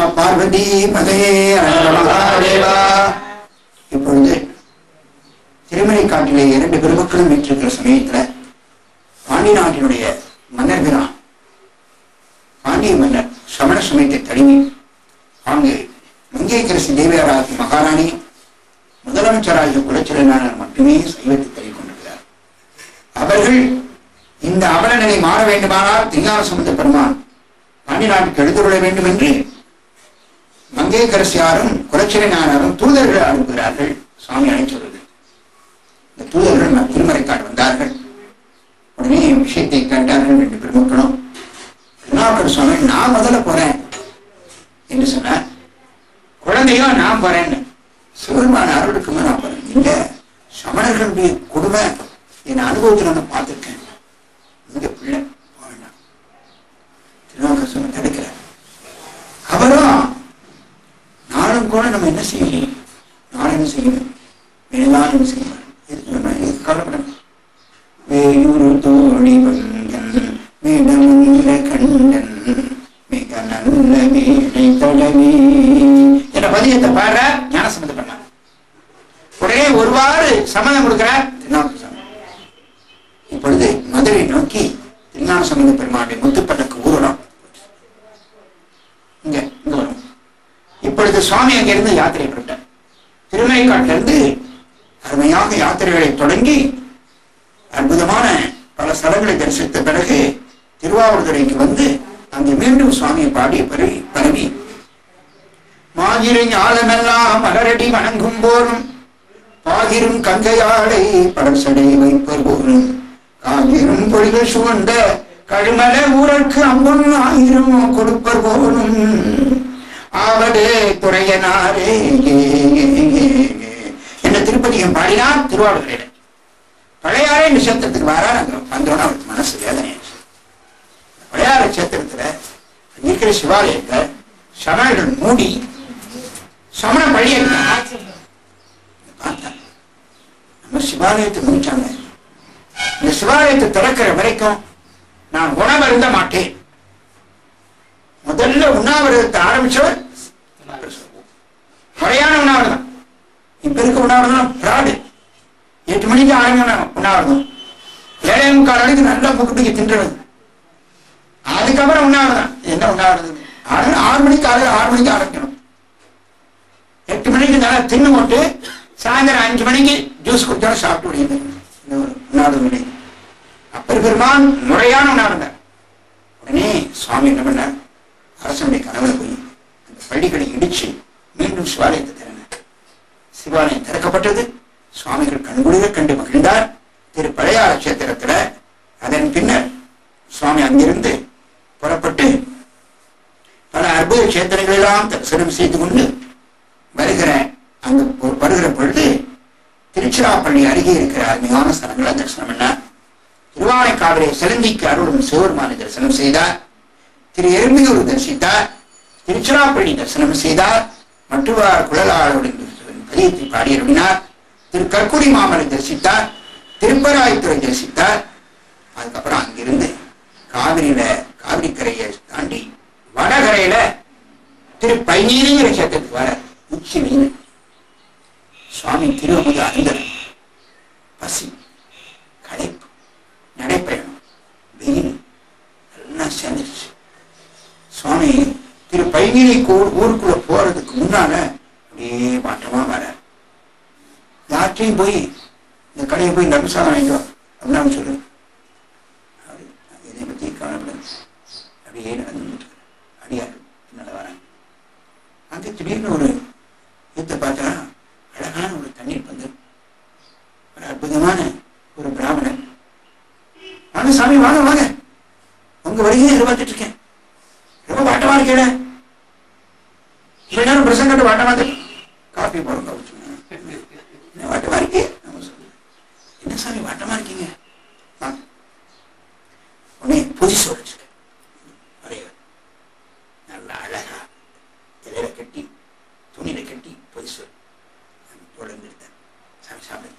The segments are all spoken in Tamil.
நம பார்வதி மதையே மகாதேவா இப்பொழுது திருமலை காட்டிலே இரண்டு பெருமக்களும் வீற்றிருக்கிற சமயத்துல பாண்டி நாட்டினுடைய மன்னர்கிறான் பாண்டிய மன்னர் சமண சமயத்தை தழுவி அங்கு மங்கையரசி தேவியராகி மகாராணி முதலமைச்சராகிய குலச்சிறனாளர் மட்டுமே சைவத்தை தழுவி கொண்டிருக்கிறார் அவர்கள் இந்த அவல நிலை மாற வேண்டுமானால் திருஞான சம்பந்த பெருமான் பாண்டி நாட்டுக்கு எழுந்துள்ள வேண்டும் என்று மங்கையரசியாரும் குலச்சிறனாரும் தூதர்கள் அனுப்புகிறார்கள் சுவாமி அழைச்சுள்ளது இந்த தூதர்கள் திருமறைக்காடு வந்தார்கள் உடனே விஷயத்தை கேட்டார்கள் ரெண்டு பெருமக்களும் திருநாவுக்கர் சுவாமி நான் முதல்ல போறேன் என்று சொன்னார் குழந்தையோ நான் போறேன்னு சிவருமான அருளுக்குமே நான் போறேன் இந்த சமணர்களுடைய கொடுமை என் அனுபவத்தில் நான் பார்த்திருக்கேன் இங்க பிள்ளை போக வேண்டாம் திருநாவுக்கர் சுவாமி தடுக்கிறார் அவரும் நானும் கூட நம்ம என்ன செய்யணும் நானும் என்ன செய்யணும் வேளாண் என்ன செய்யணும் எதுக்கு வேணா எதுக்கு கவலைப்படணும் வேயூரு தோழி வந்தன் மேடமுள்ள கண்டன் மிக நல்ல வேலை தடவி என்ற பதியத்தை பாடுற ஞானசம்பந்த பண்ண உடனே ஒருவாறு சம்மதம் கொடுக்கிறார் திருநாவுக்கு சாமி இப்பொழுது மதுரை நோக்கி திருஞான சம்பந்த பெருமாளுடைய முத்துப்பட்டக்கு ஊர்வலம் இங்க இங்க வரும் இப்பொழுது சுவாமி அங்கிருந்து யாத்திரை புறப்பட்டார் திருமலைக்காட்டிலிருந்து அருமையாக யாத்திரைகளை தொடங்கி அற்புதமான பல ஸ்தலங்களை தரிசித்த பிறகு திருவாவூர்துறைக்கு வந்து அங்கு மீண்டும் சுவாமியை பாடி பரவி பரவி மாகிரை ஞாலமெல்லாம் மலரடி வணங்கும் போரும் பாகிரும் கங்கையாடை படசடை வைப்பர் போரும் காகிரும் பொழிகள் சுவந்த கழுமல ஊரற்கு அம்பொன் ஆயிரம் கொடுப்பர் போலும் ஆவடே துறையனாரே என்ன திருப்பதியம் பாடினார் திருவாவூர்துறையில பழையாறை நட்சத்திரத்துக்கு வரார் அங்க வந்தோன்னா அவருக்கு மனசு வேதனை பழையாற நட்சத்திரத்துல இருக்கிற சிவாலயத்தை சமணர்கள் மூடி சமண பள்ளியை பார்த்தேன் நம்ம சிவாலயத்தை முடிச்சாங்க இந்த சிவாலயத்தை திறக்கிற வரைக்கும் நான் உணவருந்த மாட்டேன் முதல்ல உண்ணாவிரதத்தை ஆரம்பிச்சவர் முறையான உண்ணாவிரதம் இப்ப இருக்க உண்ணாவிரதம் பிராடு எட்டு மணிக்கு ஆரம்பிக்கணும் உண்ணாவிரதம் ஏழே முக்கால் மணிக்கு நல்லா புக்கு தின்றது அதுக்கப்புறம் உண்ணாவிரதம் என்ன உண்ணாவிரதம் ஆறு ஆறு மணிக்கு காலையில் ஆறு மணிக்கு ஆரம்பிக்கணும் எட்டு மணிக்கு நல்லா தின்னு போட்டு சாயந்தரம் அஞ்சு மணிக்கு ஜூஸ் குடிச்சாலும் சாப்பிட்டு விடுங்க இந்த ஒரு உண்ணாவிரதம் நிலை அப்பர் பெருமான் முறையான உண்ணாவிரதம் உடனே சுவாமி என்ன பண்ணார் அரசனுடைய கனவுல போய் அந்த பள்ளிகளை இடிச்சு மீண்டும் சிவாலயத்தை திறனார் சிவாலயம் திறக்கப்பட்டது சுவாமிகள் கண்குளிர கண்டு மகிழ்ந்தார் திரு பழையாற கஷேத்திரத்துல அதன் பின்னர் சுவாமி அங்கிருந்து புறப்பட்டு பல அற்புத கஷேத்திரங்கள் எல்லாம் தரிசனம் செய்து கொண்டு வருகிற அங்கு பொ- வருகிற பொழுது திருச்சிராப்பள்ளி அருகே இருக்கிற அருமையான ஸ்தலங்களை தரிசனம் பண்ணார் திருவானைக்காவிலே சிலந்திக்கு அருளும் சிவருமானை தரிசனம் செய்தார் திரு எருமையூர் தரிசித்தார் திருச்சிராப்பள்ளி தரிசனம் செய்தார் மட்டுவார் குழலாளருடன் பதியத்தை பாடி அருளினார் திரு கற்குடி மாமலை தரிசித்தார் திருப்பராய்த்துறை தரிசித்தார் அதுக்கப்புறம் அங்கிருந்து காவிரியில காவிரி கரையை தாண்டி வடகரையில திரு பைநீரிங்கிற கஷேத்திரத்துக்கு வர உச்சி வெயில் சுவாமி திருவமுது அருந்தர் பசி களைப்பு நடைப்பயணம் வெயில் எல்லாம் சேர்ந்துருச்சு சுவாமி திரு பைங்கிரி ஊருக்குள்ள போறதுக்கு முன்னால அப்படியே மாற்றமா வர யார்ட்டையும் போய் இந்த கடையை போய் நம்சாரம் வாங்கிட்டு வா அப்படின்னு சொல்லு அப்படி, இதை பத்தி கவலைப்படாது அப்படியே நடந்துட்டு அடியார் பின்னால வரேன் அங்க திடீர்னு ஒரு யுத்த பார்த்தா அழகான ஒரு தண்ணீர் பந்து ஒரு அற்புதமான ஒரு பிராமணன் வாங்க சாமி வாங்க வாங்க உங்க வருகையை எதிர்பார்த்துட்டு இருக்கேன் ரொம்ப வாட்டமா இருக்கேட இவ்வளவு நேரம் பிரசங்கிட்டு வாட்டமா இருக்கு காஃபி போடுங்க அப்படின்னு சொன்னாங்க. என்ன வாட்டமா இருக்கே நம்ம சொன்னோம். என்ன சாமி வாட்டமா இருக்கீங்க வாங்க. உடனே பொதி சொல்லிச்சு நல்லா அழகா இலையில கட்டி துணியில கட்டி பொதி சொல் தொடர்ந்து எடுத்தேன் சாமி சாப்பிடு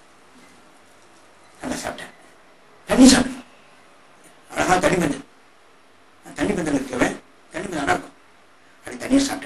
நல்லா சாப்பிட்டேன் தண்ணி சாப்பிடு அழகா தண்ணி பந்தல் தண்ணி பந்தல் இருக்கவன் தண்ணி பந்தல் நல்லா இருக்கும் அப்படி தண்ணீர் சாப்பிட்டேன்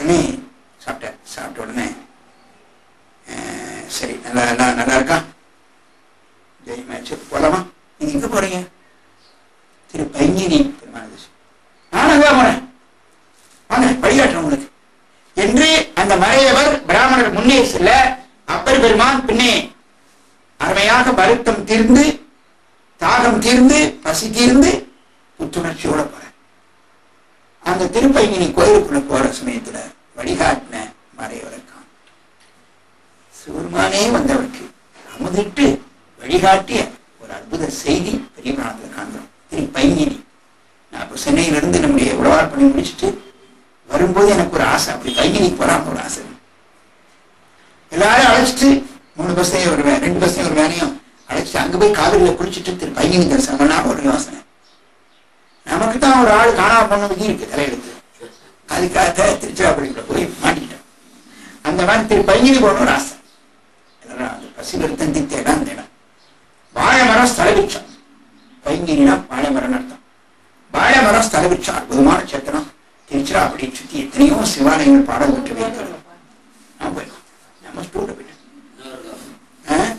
உடனே சாப்பிட்டேன் சாப்பிட்ட உடனே அஹ், சரி நல்லா நல்லா நல்லா இருக்கா ஜெயமாச்சு போலாமா நீங்க எங்க போறீங்க திரு பைங்கினி பெருமானது நான் அங்கே போறேன் வாங்க வழிகாட்டுறேன் உங்களுக்கு என்று அந்த மறையவர் பிராமணர் முன்னே செல்ல அப்பர் பெருமான் பின்னே அருமையாக வருத்தம் தீர்ந்து தாகம் தீர்ந்து பசி தீர்ந்து புத்துணர்ச்சியோட போற அந்த திருப்பைங்கினி கோயிலுக்குள்ள போற சமயத்துல வழிகாட்டின மறையவரை காணும் சிவருமானே வந்தவருக்கு அமுதிட்டு வழிகாட்டிய ஒரு அற்புத செய்தி பெரிய பிராணத்தில் காண்கிறோம் திருப்பைங்கினி நான் இப்போ சென்னையிலிருந்து நம்முடைய உழவார் பண்ணி முடிச்சுட்டு வரும்போது எனக்கு ஒரு ஆசை அப்படி பைங்கினிக்கு போறாம ஒரு ஆசை எல்லாரும் அழைச்சிட்டு மூணு பஸ்ஸையும் ஒரு வே- ரெண்டு பஸ்ஸையும் ஒரு வேலையும் அழைச்சிட்டு அங்க போய் காவிரியில குளிச்சுட்டு திரு பைங்கினி தரிசனம் பண்ணா ஒரு யோசனை நமக்கு தான் ஒரு ஆள் காணாம பண்ண விதி இருக்கு தலையெழுத்து அதுக்காக திருச்சிராப்பள்ளிக்குள்ள போய் மாட்டிக்கிட்டோம் அந்த மாதிரி திரு பைங்கினி போன ஒரு ஆசை எல்லாரும் அது பசி நிறுத்தம் தித்த இடம் அந்த இடம் வாழை மரம் ஸ்தலவிச்சம் பைங்கினா வாழை மரம் அர்த்தம் வாழை மரம் ஸ்தலவிச்சம் அற்புதமான சேத்திரம் திருச்சிராப்பள்ளி சுத்தி எத்தனையோ சிவாலயங்கள் பாடல் பெற்று வைக்கிறது நான் போயிருக்கோம் நம்ம ஸ்டூட போயிட்டோம் ஆ?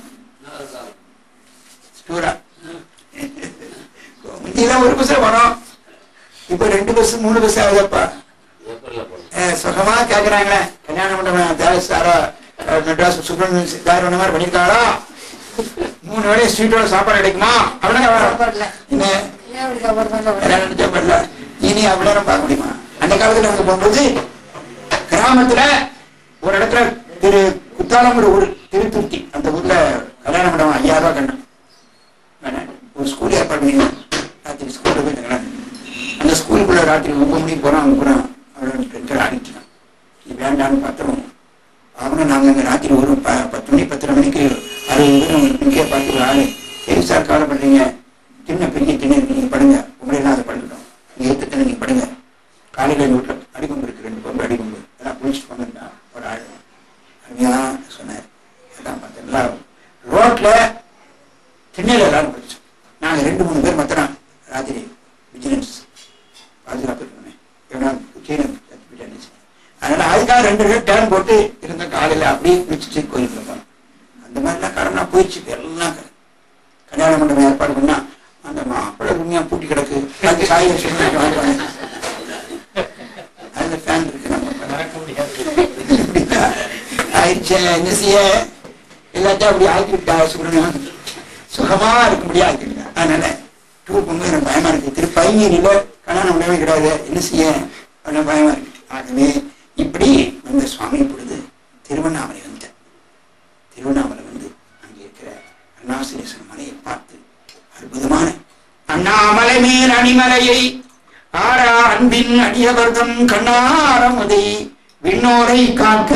ஸ்டூரா முந்தியெல்லாம் ஒரு பஸ் வரும் இப்ப ரெண்டு பஸ் மூணு பஸ் ஆகுதப்பா அஹ் சுகமா கேக்குறாங்களே கல்யாண மண்டபம் தேவஸ்தாரோ அஹ் மெட்ராஸ் சுப்பிரமணியம் சித்தார் அந்த மாதிரி பண்ணிருக்காளா மூணு வேளையும் ஸ்வீட்டோட சாப்பாடு கிடைக்குமா அப்படின்னா என்ன கல்யாணம் நினைச்சா பண்ணல இனி அவ்வளோ பார்க்க முடியுமா அந்த காலத்துல நாங்க போகும்போது கிராமத்துல ஒரு இடத்துல திரு குத்தாலம் ஒரு ஊர் திருத்துர்த்தி அந்த ஊர்ல கல்யாண மண்டபம் ஐயாயிரம் ரூபாய் கண்ணு வேணாம். ஒரு ஸ்கூல் ஏற்பாடு பண்ணி ராத்திரி ஸ்கூல்ல போய் தங்கலாம் அந்த ஸ்கூலுக்குள்ள ராத்திரி ஒன்பது மணிக்கு போறோம் அங்க போறோம் அவரோட ஆடிட்டு இது வேண்டாம்னு பார்த்தோம் அவனும் நாங்க அங்க ராத்திரி ஒரு ப- பத்து மணி பத்தரை மணிக்கு அறுபது பேர் உங்களுக்கு நிக்க பார்த்து ஒரு ஆளு சரி சார் கவலைப்படுறீங்க சின்ன பெரிய திண்ணை இருக்கு நீங்க படுங்க உங்களை எல்லாம் அதை படுக்கட்டும் நீங்க எடுத்துட்டு நீங்க படுங்க காலையில எங்க வீட்டுல அடிக்கொம்பு இருக்கு ரெண்டு கொம்பு அடிக்கொம்பு எல்லாம் குளிச்சுட்டு வந்துட்டா ஒரு ஆள் அருமையா சொன்னார் எல்லாம் பார்த்தேன் எல்லாம் ரோட்ல சென்னையில் எல்லாரும் படிச்சோம் நாங்கள் ரெண்டு மூணு பேர் மாத்திரம் ராத்திரி விஜிலன்ஸ் பாதுகாப்பு இருக்கணும் எவனா கீழே விஜிலன்ஸ் அதனால அதுக்காக ரெண்டு பேர் டேர்ன் போட்டு இருந்த காலையில் அப்படியே குளிச்சுட்டு கோயிலுக்கு போனோம் அந்த மாதிரிலாம் கடனா போயிடுச்சு இப்ப எல்லாம் க- கல்யாண மண்டபம் ஏற்பாடு பண்ணா அந்த மாப்பிள்ளை உண்மையா பூட்டி கிடக்கு அது சாய் வாங்கிட்டு அதுல ஃபேன் இருக்கு நம்ம மறக்க முடியாது ஆயிடுச்சு என்ன செய்ய எல்லாத்தையும் அப்படி ஆக்கி விட்டா சுப்பிரமணியம் சுகமா இருக்க முடியாது அதனால டூர் பண்ணும்போது எனக்கு பயமா இருக்கு திரு பையனில கல்யாணம் பண்ணவே கிடையாது என்ன செய்ய அப்படின்னு பயமா இருக்கு ஆகவே இப்படி வந்த சுவாமி பொழுது திருவண்ணாமலை வந்த திருவண்ணாமலை வந்து அங்கே இருக்கிற அருணாசலேஸ்வரர் மலையை பார்த்து அற்புதமான அண்ணாமலை மேல் அணிமலையை ஆரா அன்பின் அடியவர்தம் கண்ணாரமுதை விண்ணோரை காக்க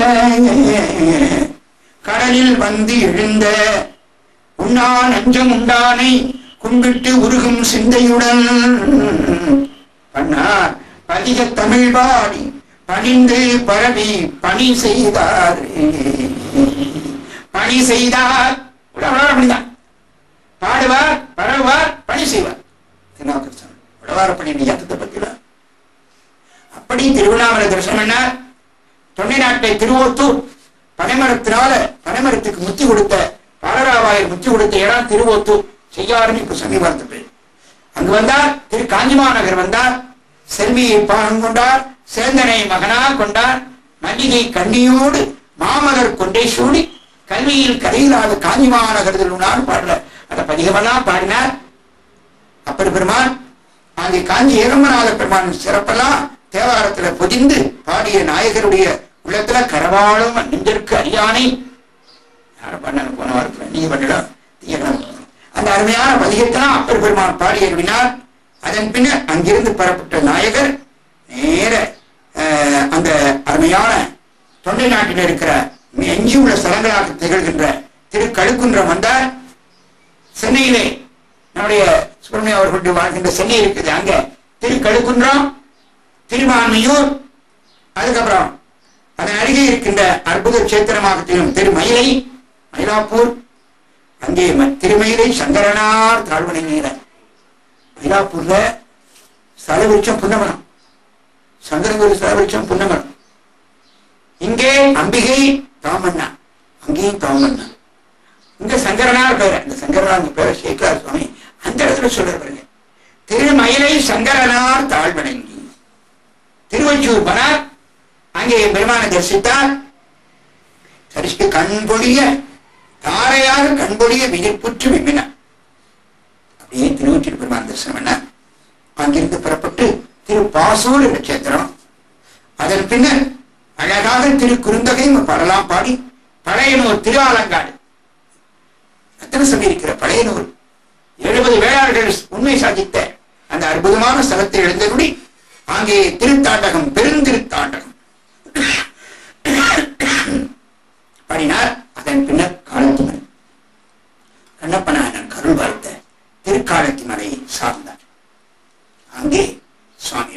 கடலில் வந்து எழுந்த உண்ணா நஞ்சம் உண்டானை கும்பிட்டு உருகும் சிந்தையுடன் பண்ணார் பதிக தமிழ் பாடி பணிந்து பரவி பணி செய்தார் பணி செய்தார் அப்படிதான் பாடுவார் பரவுவார் பணி செய்வார் திருநாவுக்கரசர் உழவார பணி ஏற்றத்தை பத்திலாம் அப்படி திருவண்ணாமலை தரிசனம் என்ன தொண்டை நாட்டை திருவோத்தூர் பனைமரத்தினால பனைமரத்துக்கு முத்தி கொடுத்த பாலராவாயர் முத்தி கொடுத்த இடம் திருவோத்தூர் செய்யாருன்னு இப்ப சமீபத்து பேர் அங்கு வந்தார் திரு காஞ்சிமா நகர் வந்தார் செல்வியை பாகம் கொண்டார் சேந்தனை மகனா கொண்டார் மல்லிகை கண்ணியோடு மாமலர் கொண்டே சூடி கல்வியில் கரையிலாத காஞ்சிமா நகரத்தில் உன்னார் பாடுற அந்த பதிகமெல்லாம் பாடினார் அப்பர் பெருமான் அங்கே காஞ்சி ஏகம்பநாத பெருமான் சிறப்பெல்லாம் தேவாரத்துல பொதிந்து பாடிய நாயகருடைய உள்ளத்துல கரவாளும் நெஞ்சிற்கு அரியானை யாரும் பண்ண போன வாரத்துல நீங்க பண்ணிடா தீயகம். அந்த அருமையான பதிகத்தெல்லாம் அப்பர் பெருமான் பாடி அருவினார் அதன் பின்னர் அங்கிருந்து பெறப்பட்ட நாயகர் நேர அஹ், அந்த அருமையான தொண்டை நாட்டில் இருக்கிற எஞ்சியுள்ள ஸ்தலங்களாக திகழ்கின்ற திரு கழுக்குன்றம் வந்தார் சென்னையிலே நம்முடைய சுப்பிரமணியம் அவர்களுடைய வாழ்கின்ற சென்னை இருக்குது அங்க திரு கழுக்குன்றம் திருவான்மையூர் அதுக்கப்புறம் அதன் அருகே இருக்கின்ற அற்புத கஷேத்திரமாக திரும் திருமயிலை மயிலாப்பூர் அங்கே ம- திருமயிலை சங்கரனார் தாழ்வனை நீர மயிலாப்பூர்ல ஸ்தல விருட்சம் புன்னமரம் சங்கரங்கோயில் ஸ்தல விருட்சம் புன்னமரம் அம்பிகை தாமண்ணா அங்கேயும் தாமண்ணா இங்க சங்கரனார் பேர் இந்த சங்கரனார் பேரை சேகரார் சுவாமி அந்த இடத்துல சொல்ற பாருங்க திருமயிலை சங்கரனார் தாழ்வணங்கி திருவச்சூர் பனார் அங்கே பெருமானை தரிசித்தார் தரிசிக்க கண்பொழிய தாரையாக கண்பொழிய விதிப்புற்று விம்பினார் அப்படியே திருவச்சூர் பெருமான் தரிசனம் பண்ண அங்கிருந்து புறப்பட்டு திரு பாசூர் நட்சத்திரம் அதன் பின்னர் அழகாக திரு குறுந்தகையும் பாடலாம் பாடி பழையனூர் திரு ஆலங்காடு ரத்தன சொல்லியிருக்கிற பழையனூர் எழுபது வேளாளர்கள் உண்மை சாதித்த அந்த அற்புதமான ஸ்தலத்தில் எழுந்தபடி அங்கே திருத்தாண்டகம் பெருந்திருத்தாண்டகம் பாடினார் அதன் பின்னர் காலத்தி மலை கண்ணப்பனான கருள் வாழ்த்த திருக்காலத்தி மலையை சார்ந்தார் அங்கே சுவாமி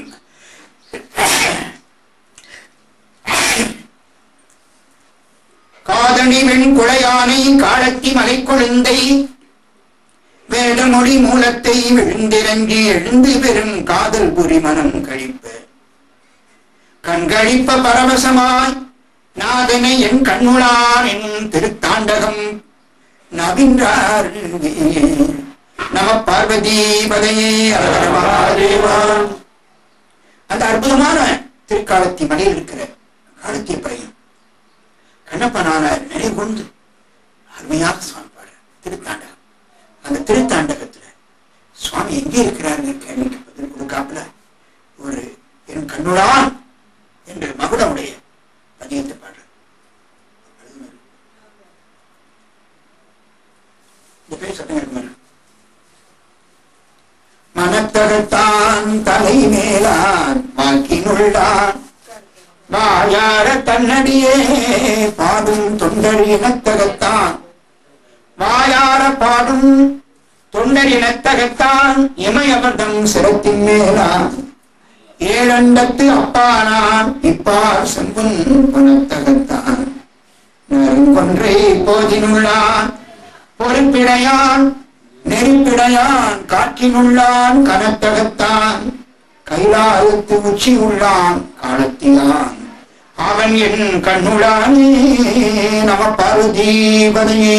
காதணி வெண் குழையானை காலத்தி மலை கொழுந்தை வேதமொழி மூலத்தை விழுந்திறங்கி எழுந்து பெறும் காதல் புரி மனம் கழிப்ப கண்களிப்ப பரவசமாய் நாதனை என் கண்ணுளான் என்னும் திருத்தாண்டகம் நவின்றார் நம பார்வதி பதையே அந்த அற்புதமான திருக்காலத்தி மலையில் இருக்கிற காலத்திய பையன் கண்ணப்பனான நினைவு கொண்டு அருமையாக சுவாமி பாடுற திருத்தாண்டகம் அந்த திருத்தாண்டகத்துல சுவாமி எங்கே இருக்கிறாருங்க கேள்விக்கு பதில் கொடுக்காப்புல ஒரு என் கண்ணுடான் என்று மகுடமுடைய பதியத்தை பாடுற இந்த பேர் சட்டம் இருக்கு மனத்தகத்தான் தலை மேலான் வாக்கினுள்ளான் வாயார தன்னடியே பாடும் தொண்டர் இனத்தகத்தான் வாயார பாடும் தொண்டர் இனத்தகத்தான் இமயவர்தம் சிரத்தின் மேலான் ஏழண்டத்து அப்பானான் இப்பார் செம்புன் பணத்தகத்தான் நெருங்கொன்றை போதினுள்ளான் பொறுப்பிடையான் நெருப்பிடையான் காற்றினுள்ளான் கனத்தகத்தான் கைலாயத்து உச்சி உள்ளான் காலத்தியான் அவன் என் கண்ணுளானே நம பருதீபதையே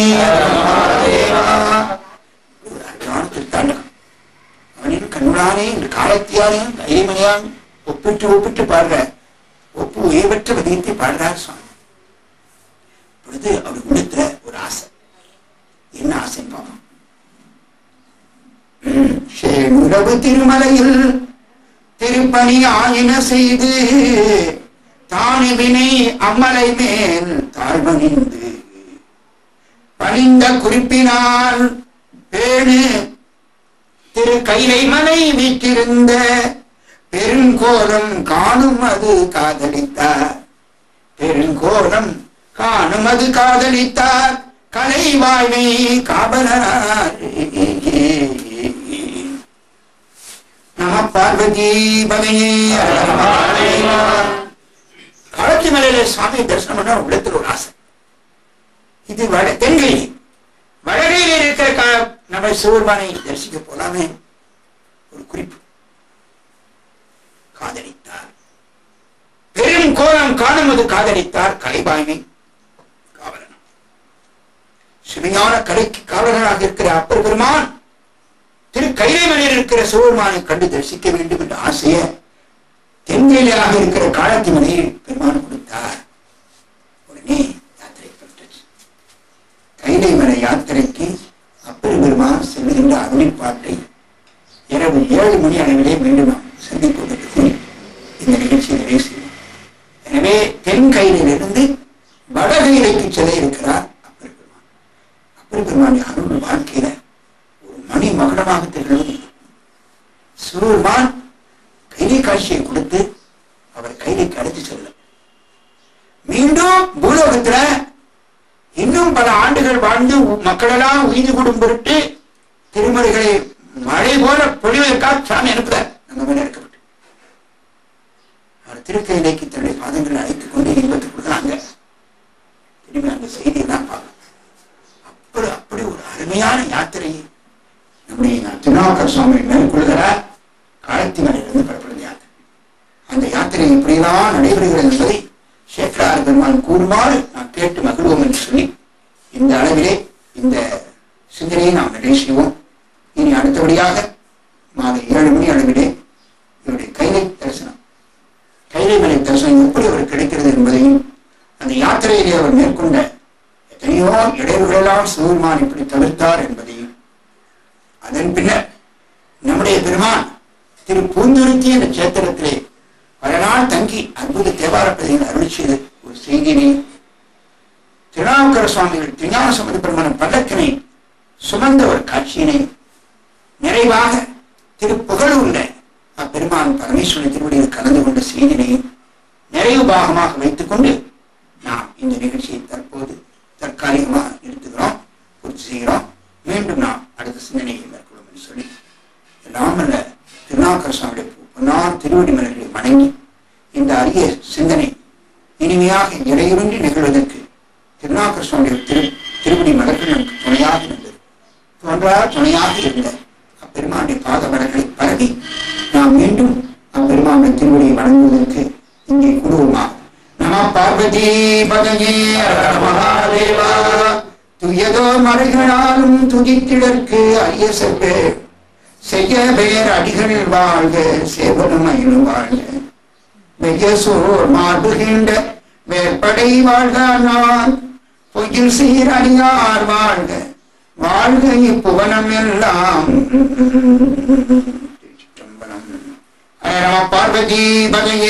அவனின் கண்ணுளானே என்று காலத்தியானே கைமணியான் ஒப்பிட்டு ஒப்பிட்டு பாடுற ஒப்பு உயர்வற்ற பதியத்தை பாடுறார் சுவாமி பொழுது அவர் உள்ளத்துல ஒரு ஆசை என்ன ஆசை பாவம் சேனுரவு திருமலையில் திருப்பணி ஆயின செய்து தானி வினை அம்மலை மேல் தாழ்வணிந்து பணிந்த குறிப்பினால் பேணு திரு கைலை மலை வீட்டிருந்த பெருங்கோலம் காணும் அது காதலித்தார் பெருங்கோலம் காணும் அது காதலித்தார் கலை வாழ்வை காவலனார் நம பார்வதி பதையே காலத்தி மலையில சுவாமி தரிசனம் பண்ண உள்ளத்துல ஒரு ஆசை இது வட தென்கை வடகையில் இருக்கிற கா நம்ம சிவருமானை தரிசிக்க போலாமே ஒரு குறிப்பு காதலித்தார் பெரும் கோலம் காணுவது காதலித்தார் கலைபாய்மை காவலன் சுமையான கலைக்கு காவலனாக இருக்கிற அப்பர் பெருமான் திரு கைலைமலையில் இருக்கிற சிவபெருமானை கண்டு தரிசிக்க வேண்டும் என்ற ஆசைய தென்கையிலாக இருக்கிற காலத்தி மலையில் பெருமான் கொடுத்தார் உடனே யாத்திரை பெற்றது கைலை மலை யாத்திரைக்கு அப்பர் பெருமான் செல்லுகின்ற அருளிப்பாட்டை இரவு ஏழு மணி அளவிலே மீண்டும் நாம் சந்திப்பதற்கு இந்த நிகழ்ச்சியை நிறைவு செய்வோம் எனவே தென் கையிலிருந்து வடகையிலைக்கு செல்ல இருக்கிறார் அப்பர் பெருமான் அப்பர் பெருமான் அருள் வாழ்க்கையில ஒரு மணி மகுடமாக திகழ்வது சிறுமான் கைலை காட்சியை கொடுத்து அவர் கைலைக்கு அழைத்து செல்ல மீண்டும் பூலோகத்துல இன்னும் பல ஆண்டுகள் வாழ்ந்து மக்களெல்லாம் உயிர் கூடும் பொருட்டு திருமலைகளை மழை போல பொழிவதற்காக சாமி அனுப்புறார் நம்ம மேல இருக்கப்பட்டு அவர் திருக்கையிலைக்கு தன்னுடைய பாதங்களை அழைத்துக் கொண்டு இன்பத்தை கொடுக்குறாங்க திரும்பி அந்த செய்தியை தான் பார்க்கணும் அப்படி அப்படி ஒரு அருமையான யாத்திரையை நம்முடைய திருநாவுக்கர் சுவாமி மேற்கொள்கிறார் காலத்தி மலையிலிருந்து புறப்படும் யாத்திரை அந்த யாத்திரை இப்படியெல்லாம் நடைபெறுகிறது என்பதை சேக்கரார்கள் பெருமான் கூறுமாறு நாம் கேட்டு மகிழ்வோம் என்று சொல்லி இந்த அளவிலே இந்த சிந்தனையை நாம் நிறைவு செய்வோம் இனி அடுத்தபடியாக மாலை ஏழு மணி அளவிலே இவருடைய கைலை தரிசனம் கைலை மலை தரிசனம் எப்படி அவர் கிடைக்கிறது என்பதையும் அந்த யாத்திரையிலே அவர் மேற்கொண்ட எத்தனையோ இடைவுகளெல்லாம் சிவபெருமான் இப்படி தவிர்த்தார் என்பதையும் அதன் பின்னர் நம்முடைய பெருமான் திரு பூந்துருத்தி என்ற சேத்திரத்திலே பல நாள் தங்கி அற்புத தேவாரப்பதியில் அருள் செய்த ஒரு செய்தியினை திருநாவுக்கர சுவாமிகள் திருஞான சம்பந்த பெருமான் பல்லக்கினை சுமந்த ஒரு காட்சியினை நிறைவாக திருப்புகழூர்ல அப்பெருமான் பரமேஸ்வரன் திருவடியில் கலந்து கொண்ட செய்தினை நிறைவு பாகமாக வைத்துக் கொண்டு நாம் இந்த நிகழ்ச்சியை தற்போது தற்காலிகமாக நிறுத்துகிறோம் பூர்த்தி செய்கிறோம் மீண்டும் நாம் அடுத்த சிந்தனையை மேற்கொள்ளும் என்று சொல்லி எல்லாம் அல்ல திருநாவுக்கர சுவாமியுடைய பொன்னார் திருவடி மலர்களை வணங்கி இந்த அரிய சிந்தனை இனிமையாக இடையுறின்றி நிகழ்வதற்கு திருநாவுக்கர சுவாமியுடைய திரு திருவடி மலர்கள் நமக்கு துணையாக இருந்தது தோன்றா துணையாக இருந்த அப்பெருமானுடைய பாத மலர்களை பரவி நாம் மீண்டும் அப்பெருமானுடைய திருவடியை வணங்குவதற்கு இங்கே குழுவுமாக நம பார்வதி பதங்கே ஹர மகாதேவா துயதோ மறைகளாலும் துதித்திடற்கு அரிய செவ்வே செய்ய பேர் அடிகள் வாழ்க சேவனும் அயிலும் வாழ்க வெய்யசோர் மார்புகின்ற வேற்படை வாழ்க நான் பொய்யில் சீர் அடியார் வாழ்க வாழ்க இப்புவனம் எல்லாம் திருச்சிற்றம்பலம். ஹர நம பார்வதி பதையே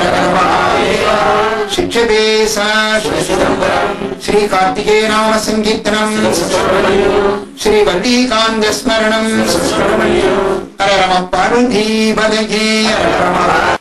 சிக்ஷபேச ஸ்ரீ கார்த்திகே நாம சங்கீர்த்தனம் ஸ்ரீ வல்லிகாந்த ஸ்மரணம் ஹர நம பார்வதி பதையே ஹர நம